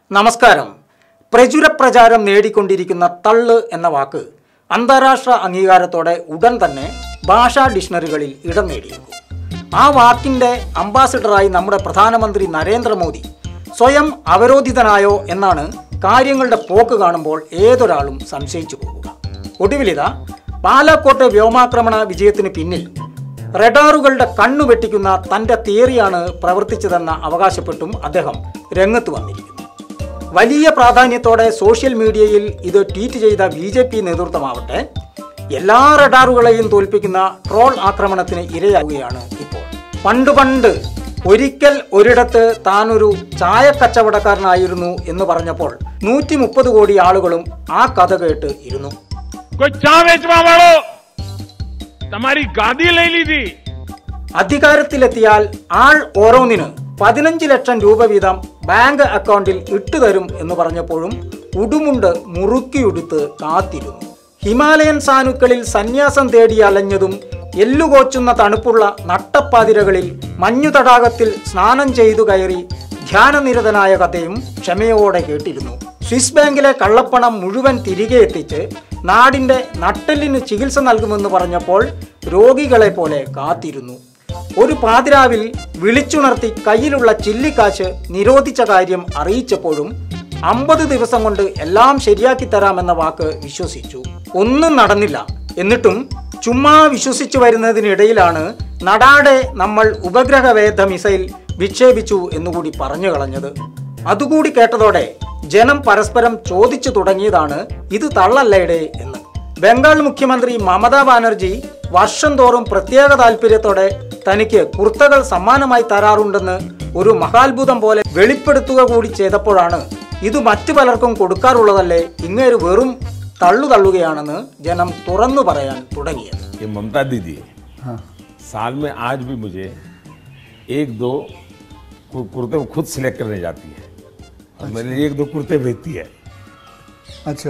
നമസ്കാരം പ്രചുര പ്രചാരം നേടിക്കൊണ്ടിരിക്കുന്ന തള്ള് എന്ന വാക്ക് അന്താരാഷ്ട്ര അംഗീകാരത്തോടെ ഉടൻ തന്നെ ഭാഷാ ഡിക്ഷണറികളിൽ ഇടം നേടിയേക്കും ആ വാക്കിൻ്റെ അംബാസിഡറായി നമ്മുടെ പ്രധാനമന്ത്രി നരേന്ദ്രമോദി സ്വയം അവരോധിതനായോ എന്നാണ് കാര്യങ്ങളുടെ പോക്ക് കാണുമ്പോൾ ഏതൊരാളും സംശയിച്ചു പോകുക ഒടുവിലിതാ ബാലാക്കോട്ട് വ്യോമാക്രമണ വിജയത്തിന് പിന്നിൽ റഡാറുകളുടെ കണ്ണു വെട്ടിക്കുന്ന തന്റെ തിയറിയാണ് പ്രവർത്തിച്ചതെന്ന അവകാശപ്പെട്ടും അദ്ദേഹം രംഗത്ത് വന്നിരിക്കുന്നു വലിയ പ്രാധാന്യത്തോടെ സോഷ്യൽ മീഡിയയിൽ ഇത് ട്വീറ്റ് ചെയ്ത ബി ജെ പി നേതൃത്വമാവട്ടെ എല്ലാ റഡാറുകളെയും തോൽപ്പിക്കുന്ന ട്രോൾ ആക്രമണത്തിന് ഇരയാവുകയാണ് ഇപ്പോൾ പണ്ട് പണ്ട് ഒരിക്കൽ ഒരിടത്ത് താനൊരു ചായ കച്ചവടക്കാരനായിരുന്നു എന്ന് പറഞ്ഞപ്പോൾ നൂറ്റി മുപ്പത് കോടി ആളുകളും ആ കഥ കേട്ട് ഇരുന്നു કોઈ ચા વેચવા વાળો તમારી ગાદી લઈ લીધી അധികാരത്തിലെത്തിയാൽ ആൾ ഓരോന്നിന് പതിനഞ്ച് ലക്ഷം രൂപ വീതം ബാങ്ക് അക്കൗണ്ടിൽ ഇട്ടുതരും എന്ന് പറഞ്ഞപ്പോഴും ഉടുമുണ്ട് മുറുക്കിയുടുത്ത് കാത്തിരുന്നു ഹിമാലയൻ സാനുക്കളിൽ സന്യാസം തേടി അലഞ്ഞതും എല്ലുകോച്ചുന്ന തണുപ്പുള്ള നട്ടപ്പാതിരകളിൽ മഞ്ഞു തടാകത്തിൽ സ്നാനം ചെയ്തു കയറി ധ്യാനനിരതനായ കഥയും ക്ഷമയോടെ കേട്ടിരുന്നു സ്വിസ് ബാങ്കിലെ കള്ളപ്പണം മുഴുവൻ തിരികെ എത്തിച്ച് നാടിന്റെ നട്ടെല്ലിന് ചികിത്സ നൽകുമെന്ന് പറഞ്ഞപ്പോൾ രോഗികളെ പോലെ കാത്തിരുന്നു ഒരു പാതിരാവിൽ വിളിച്ചുണർത്തി കയ്യിലുള്ള ചില്ലിക്കാശ് നിരോധിച്ച കാര്യം അറിയിച്ചപ്പോഴും അമ്പത് ദിവസം കൊണ്ട് എല്ലാം ശരിയാക്കി തരാമെന്ന വാക്ക് വിശ്വസിച്ചു ഒന്നും നടന്നില്ല എന്നിട്ടും ചുമ്മാ വിശ്വസിച്ചു വരുന്നതിനിടയിലാണ് നടാടെ നമ്മൾ ഉപഗ്രഹവേദ മിസൈൽ വിക്ഷേപിച്ചു എന്നുകൂടി പറഞ്ഞു കളഞ്ഞത് അതുകൂടി കേട്ടതോടെ ജനം പരസ്പരം ചോദിച്ചു തുടങ്ങിയതാണ് ഇത് തള്ളല്ലേടേ എന്ന് ബംഗാൾ മുഖ്യമന്ത്രി മമതാ ബാനർജി വർഷം തോറും പ്രത്യേക താല്പര്യത്തോടെ തനിക്ക് കുർത്തകൾ സമ്മാനമായി തരാറുണ്ടെന്ന് ഒരു മഹാത്ഭുതം പോലെ വെളിപ്പെടുത്തുക കൂടി ചെയ്തപ്പോഴാണ് ഇത് മറ്റു പലർക്കും കൊടുക്കാറുള്ളതല്ലേ ഇങ്ങേര് വെറും തള്ളു തള്ളുകയാണെന്ന് ജനം തുറന്നു പറയാൻ തുടങ്ങിയത് ये ममता दीदी साल में आज भी मुझे एक दो कु- कुर्ते वो खुद सिलेक्ट करने जाती है और मेरे लिए एक दो कुर्ते भेजती है अच्छा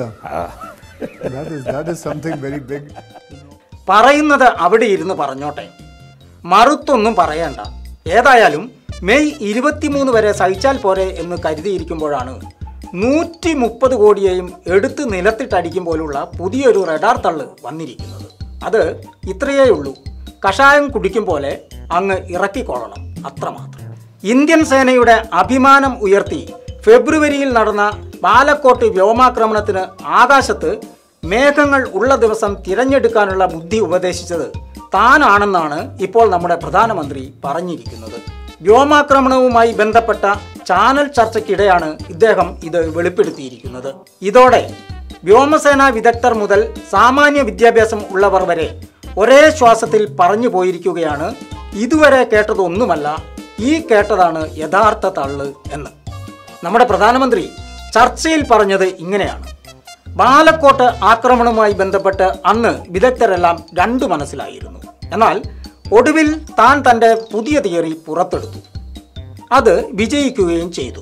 that is that is something very big പറയുന്നത് അവിടെ ഇരുന്ന് പറഞ്ഞോട്ടെ മറുത്തൊന്നും പറയണ്ട ഏതായാലും മെയ് ഇരുപത്തിമൂന്ന് വരെ സഹിച്ചാൽ പോരെ എന്ന് കരുതിയിരിക്കുമ്പോഴാണ് നൂറ്റി മുപ്പത് കോടിയെയും എടുത്ത് നിലത്തിട്ടടിക്കും പോലുള്ള പുതിയൊരു റഡാർ തള്ള് വന്നിരിക്കുന്നത് അത് ഇത്രയേ ഉള്ളൂ കഷായം കുടിക്കും പോലെ അങ്ങ് ഇറക്കിക്കൊള്ളണം അത്രമാത്രം ഇന്ത്യൻ സേനയുടെ അഭിമാനം ഉയർത്തി ഫെബ്രുവരിയിൽ നടന്ന ബാലക്കോട്ട് വ്യോമാക്രമണത്തിന് ആകാശത്ത് മേഘങ്ങൾ ഉള്ള ദിവസം തിരഞ്ഞെടുക്കാനുള്ള ബുദ്ധി ഉപദേശിച്ചത് താനാണെന്നാണ് ഇപ്പോൾ നമ്മുടെ പ്രധാനമന്ത്രി പറഞ്ഞിരിക്കുന്നത് വ്യോമാക്രമണവുമായി ബന്ധപ്പെട്ട ചാനൽ ചർച്ചയ്ക്കിടെയാണ് ഇദ്ദേഹം ഇത് വെളിപ്പെടുത്തിയിരിക്കുന്നത് ഇതോടെ വ്യോമസേനാ വിദഗ്ധർ മുതൽ സാമാന്യ വിദ്യാഭ്യാസം ഉള്ളവർ വരെ ഒരേ ശ്വാസത്തിൽ പറഞ്ഞു പോയിരിക്കുകയാണ് ഇതുവരെ കേട്ടതൊന്നുമല്ല ഈ കേട്ടതാണ് യഥാർത്ഥ തള്ള് എന്ന് നമ്മുടെ പ്രധാനമന്ത്രി ചർച്ചയിൽ പറഞ്ഞത് ഇങ്ങനെയാണ് ബാലക്കോട്ട് ആക്രമണവുമായി ബന്ധപ്പെട്ട് അന്ന് വിദഗ്ധരെല്ലാം രണ്ടു മനസ്സിലായിരുന്നു എന്നാൽ ഒടുവിൽ താൻ തൻ്റെ പുതിയ തിയറി പുറത്തെടുത്തു അത് വിജയിക്കുകയും ചെയ്തു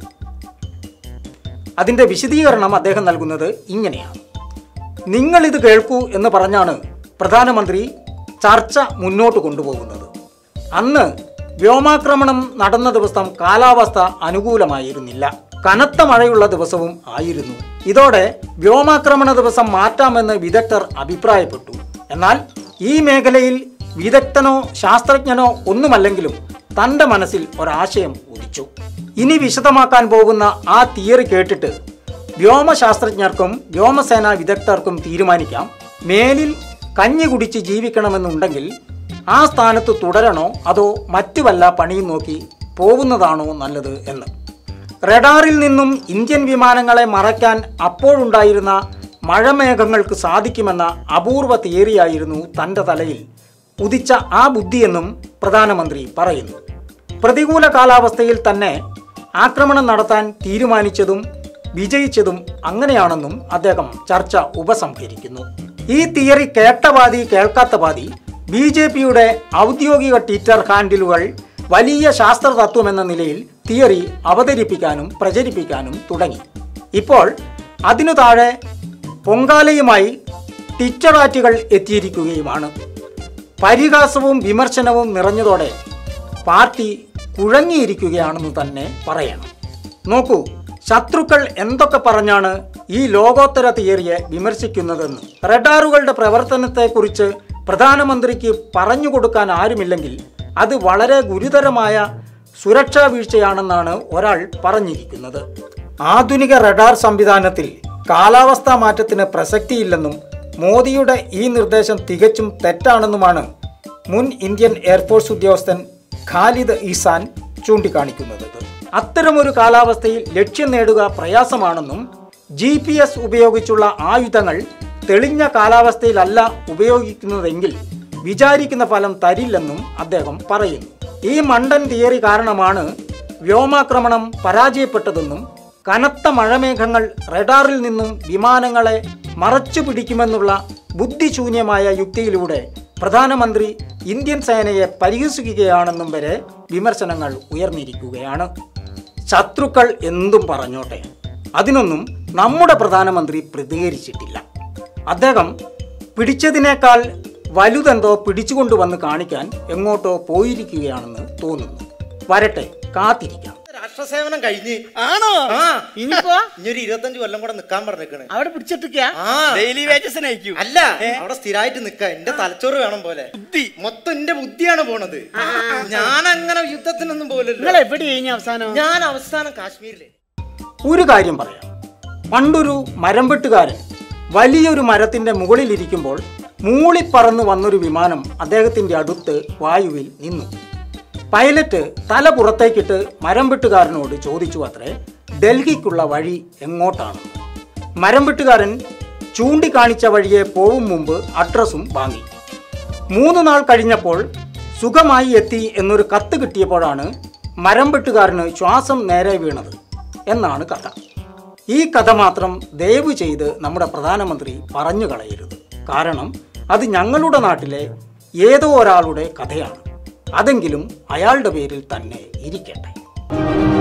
അതിൻ്റെ വിശദീകരണം അദ്ദേഹം നൽകുന്നത് ഇങ്ങനെയാണ് നിങ്ങളിത് കേൾക്കൂ എന്ന് പറഞ്ഞാണ് പ്രധാനമന്ത്രി ചർച്ച മുന്നോട്ട് കൊണ്ടുപോകുന്നത് അന്ന് വ്യോമാക്രമണം നടന്ന ദിവസം കാലാവസ്ഥ അനുകൂലമായിരുന്നില്ല കനത്ത മഴയുള്ള ദിവസവും ആയിരുന്നു ഇതോടെ വ്യോമാക്രമണ ദിവസം മാറ്റാമെന്ന് വിദഗ്ധർ അഭിപ്രായപ്പെട്ടു എന്നാൽ ഈ മേഖലയിൽ വിദഗ്ധനോ ശാസ്ത്രജ്ഞനോ ഒന്നുമല്ലെങ്കിലും തന്റെ മനസ്സിൽ ഒരാശയം ഉദിച്ചു ഇനി വിശദമാക്കാൻ പോകുന്ന ആ തിയറി കേട്ടിട്ട് വ്യോമശാസ്ത്രജ്ഞർക്കും വ്യോമസേനാ വിദഗ്ധർക്കും തീരുമാനിക്കാം മേലിൽ കഞ്ഞി കുടിച്ച് ജീവിക്കണമെന്നുണ്ടെങ്കിൽ ആ സ്ഥാനത്ത് തുടരണോ അതോ മറ്റു വല്ല പണിയും നോക്കി പോകുന്നതാണോ നല്ലത് എന്ന് റഡാറിൽ നിന്നും ഇന്ത്യൻ വിമാനങ്ങളെ മറയ്ക്കാൻ അപ്പോഴുണ്ടായിരുന്ന മഴമേഘങ്ങൾക്ക് സാധിക്കുമെന്ന അപൂർവ തിയറിയായിരുന്നു തൻ്റെ തലയിൽ ഉദിച്ച ആ ബുദ്ധിയെന്നും പ്രധാനമന്ത്രി പറയുന്നു പ്രതികൂല കാലാവസ്ഥയിൽ തന്നെ ആക്രമണം നടത്താൻ തീരുമാനിച്ചതും വിജയിച്ചതും അങ്ങനെയാണെന്നും അദ്ദേഹം ചർച്ച ഉപസംഹരിക്കുന്നു ഈ തിയറി കേട്ട പാതി കേൾക്കാത്ത പാതി ബി ജെ പിയുടെ ഔദ്യോഗിക ട്വിറ്റർ ഹാൻഡിലുകൾ വലിയ ശാസ്ത്ര തത്വമെന്ന നിലയിൽ തിയറി അവതരിപ്പിക്കാനും പ്രചരിപ്പിക്കാനും തുടങ്ങി ഇപ്പോൾ അതിനു താഴെ പൊങ്കാലയുമായി ട്വിറ്ററാറ്റുകൾ എത്തിയിരിക്കുകയുമാണ് പരിഹാസവും വിമർശനവും നിറഞ്ഞതോടെ പാർട്ടി കുഴങ്ങിയിരിക്കുകയാണെന്ന് തന്നെ പറയണം നോക്കൂ ശത്രുക്കൾ എന്തൊക്കെ പറഞ്ഞാണ് ഈ ലോകോത്തര തിയറിയെ വിമർശിക്കുന്നതെന്ന് റഡാറുകളുടെ പ്രവർത്തനത്തെക്കുറിച്ച് പ്രധാനമന്ത്രിക്ക് പറഞ്ഞു കൊടുക്കാൻ ആരുമില്ലെങ്കിൽ അത് വളരെ ഗുരുതരമായ സുരക്ഷാ വീഴ്ചയാണെന്നാണ് ഒരാൾ പറഞ്ഞിരിക്കുന്നത് ആധുനിക റഡാർ സംവിധാനത്തിൽ കാലാവസ്ഥാ മാറ്റത്തിന് പ്രസക്തിയില്ലെന്നും മോദിയുടെ ഈ നിർദ്ദേശം തികച്ചും തെറ്റാണെന്നുമാണ് മുൻ ഇന്ത്യൻ എയർഫോഴ്സ് ഉദ്യോഗസ്ഥൻ ഖാലിദ് ഈസാൻ ചൂണ്ടിക്കാണിക്കുന്നത് അത്തരമൊരു കാലാവസ്ഥയിൽ ലക്ഷ്യം നേടുക പ്രയാസമാണെന്നും ജി പി എസ് ഉപയോഗിച്ചുള്ള ആയുധങ്ങൾ തെളിഞ്ഞ കാലാവസ്ഥയിലല്ല ഉപയോഗിക്കുന്നതെങ്കിൽ വിചാരിക്കുന്ന ഫലം തരില്ലെന്നും അദ്ദേഹം പറയുന്നു ഈ മണ്ടൻ തിയറി കാരണമാണ് വ്യോമാക്രമണം പരാജയപ്പെട്ടതെന്നും കനത്ത മഴമേഘങ്ങൾ റഡാറിൽ നിന്നും വിമാനങ്ങളെ മറച്ചു പിടിക്കുമെന്നുള്ള ബുദ്ധിശൂന്യമായ യുക്തിയിലൂടെ പ്രധാനമന്ത്രി ഇന്ത്യൻ സേനയെ പരിഹസിക്കുകയാണെന്നും വരെ വിമർശനങ്ങൾ ഉയർന്നിരിക്കുകയാണ് ശത്രുക്കൾ എന്തും പറഞ്ഞോട്ടെ അതിനൊന്നും നമ്മുടെ പ്രധാനമന്ത്രി പ്രതികരിച്ചിട്ടില്ല അദ്ദേഹം പിടിച്ചതിനേക്കാൾ വലുതെന്തോ പിടിച്ചുകൊണ്ടുവന്ന് കാണിക്കാൻ എങ്ങോട്ടോ പോയിരിക്കുകയാണെന്ന് തോന്നുന്നു വരട്ടെ കാത്തിരിക്കാം രാഷ്ട്രസേവനം കഴിഞ്ഞ് ആണോ ആ ഇനിയിപ്പോ ഇനി ഒരു ഇരുപത്തഞ്ച് കൊല്ലം കൂടെ നിക്കാൻ പറഞ്ഞേക്കണ് അവിടെ പിടിച്ചിട്ടിക്ക ആ ഡെയിലി വേജസിന് അയക്കൂ അല്ല അവിടെ സ്ഥിരമായിട്ട് നിക്ക എന്റെ തലച്ചോറ് വേണം പോലെ ബുദ്ധി മൊത്തം എന്റെ ബുദ്ധിയാണ് പോണത് ഞാൻ അങ്ങനെ യുദ്ധത്തിനൊന്നും നിങ്ങൾ പോലല്ലോ എവിടെ കഴിഞ്ഞ അവസാനം ഞാൻ അവസാനം കാശ്മീരില് ഒരു കാര്യം പറയാം പണ്ടൊരു മരം വെട്ടുകാരൻ വലിയൊരു മരത്തിന്റെ മുകളിലിരിക്കുമ്പോൾ മൂളിപ്പറന്നു വന്നൊരു വിമാനം അദ്ദേഹത്തിന്റെ അടുത്ത് വായുവിൽ നിന്നു പൈലറ്റ് തല പുറത്തേക്കിട്ട് മരം വെട്ടുകാരനോട് ചോദിച്ചു അത്രേ ഡൽഹിക്കുള്ള വഴി എങ്ങോട്ടാണ് മരം വെട്ടുകാരൻ ചൂണ്ടിക്കാണിച്ച വഴിയെ പോവും മുമ്പ് അഡ്രസ്സും വാങ്ങി മൂന്ന് നാൾ കഴിഞ്ഞപ്പോൾ സുഖമായി എത്തി എന്നൊരു കത്ത് കിട്ടിയപ്പോഴാണ് മരം വെട്ടുകാരന് ശ്വാസം നേരെ വീണത് എന്നാണ് കഥ ഈ കഥ മാത്രം ദയവ് ചെയ്ത് നമ്മുടെ പ്രധാനമന്ത്രി പറഞ്ഞു കളയരുത് കാരണം അത് ഞങ്ങളുടെ നാട്ടിലെ ഏതോ ഒരാളുടെ കഥയാണ് അതെങ്കിലും അയാളുടെ പേരിൽ തന്നെ ഇരിക്കട്ടെ